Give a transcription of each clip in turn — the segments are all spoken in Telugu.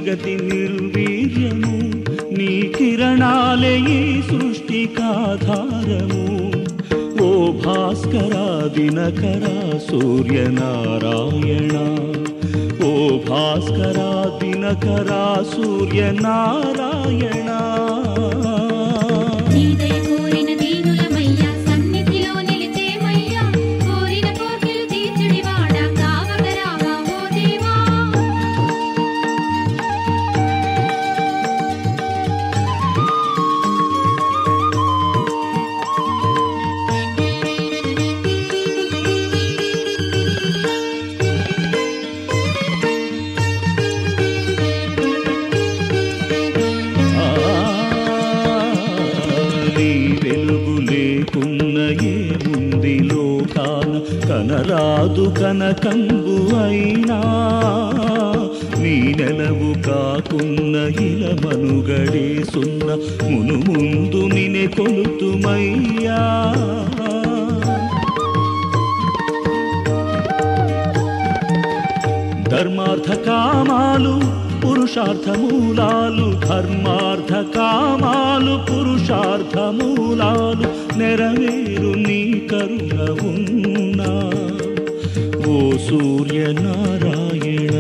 జగతి నిర్వీర్యము నీ కిరణాలే ఈ సృష్టికాధారము ఓ భాస్కరా దినకరా సూర్యనారాయణ ఓ భాస్కరా దినకరా సూర్యనారాయణ నీదయ కోరిన దీనులమయ్యా సన్నిధిలో నిలిచేమయ్యా కోరిన కోర్కెలు తీర్చుడివాడా కావగరావా ఓ దేవా ఆ, నీ వెలుగు లేకున్న ఏముంది లోకాన కనరాదు కనకంబు అయినా నీ నెలవు కాకున్న ఇల మనుగడే సున్న మును ముందు నినే కొలుతుమయ్యా ధర్మార్థ కామాలు పురుషార్థ మూలాలు ధర్మార్థ కామాలు పురుషార్థ మూలాలు నెరవేరు నీ కరుణ ఉన్నా ఓ సూర్యనారాయణ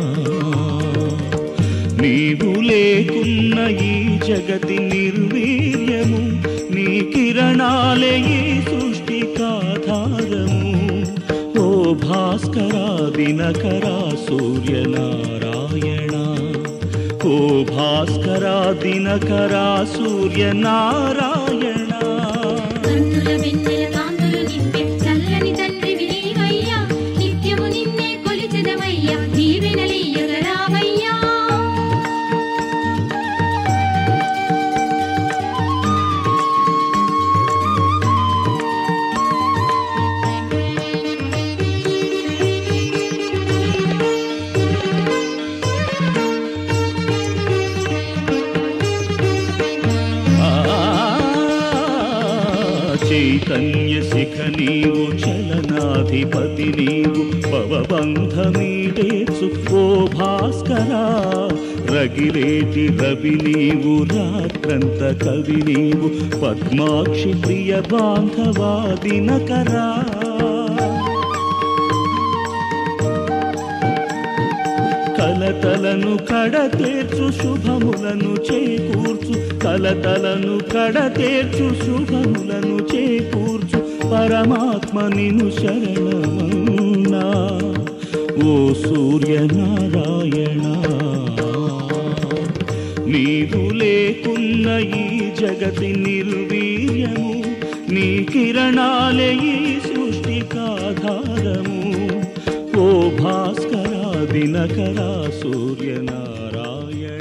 నీవు లేకున్న ఈ జగతి నిర్వీర్యము నీ కిరణాలే ఈ సృష్టికాధారము ఓ భాస్కరా దినకరా సూర్యనారాయణ ఓ భాస్కరా దినకరా సూర్యనారాయణ కన్నుల వెన్నెల కాంతులు నింపే చల్లని తండ్రివి నీవయ్యా నిత్యము నిన్నే కొలిచెదమయ్యా దీవెనలీయగరావయ్యా ఆ, చైతన్య శిఖ నీవు చలనాధిపతి నీవు భవబంధమీడేచు ఓ భాస్కరా రగిలేటి రవి నీవు రాత్రంత కవి నీవు పద్మాక్షి ప్రియ బాంధవాదినకరా కలతలను కడతేర్చు శుభములను చేకూర్చు కలతలను కడతేర్చు శుభములను చేకూర్చు పరమాత్మ నిను శరణమన్నా ఓ సూర్యనారాయణ నీవు లేకున్న ఈ జగతి నిర్వీర్యము నీ కిరణాలే ఈ సృష్టికాధారము ఓ భాస్కరా దినకరా సూర్యనారాయణ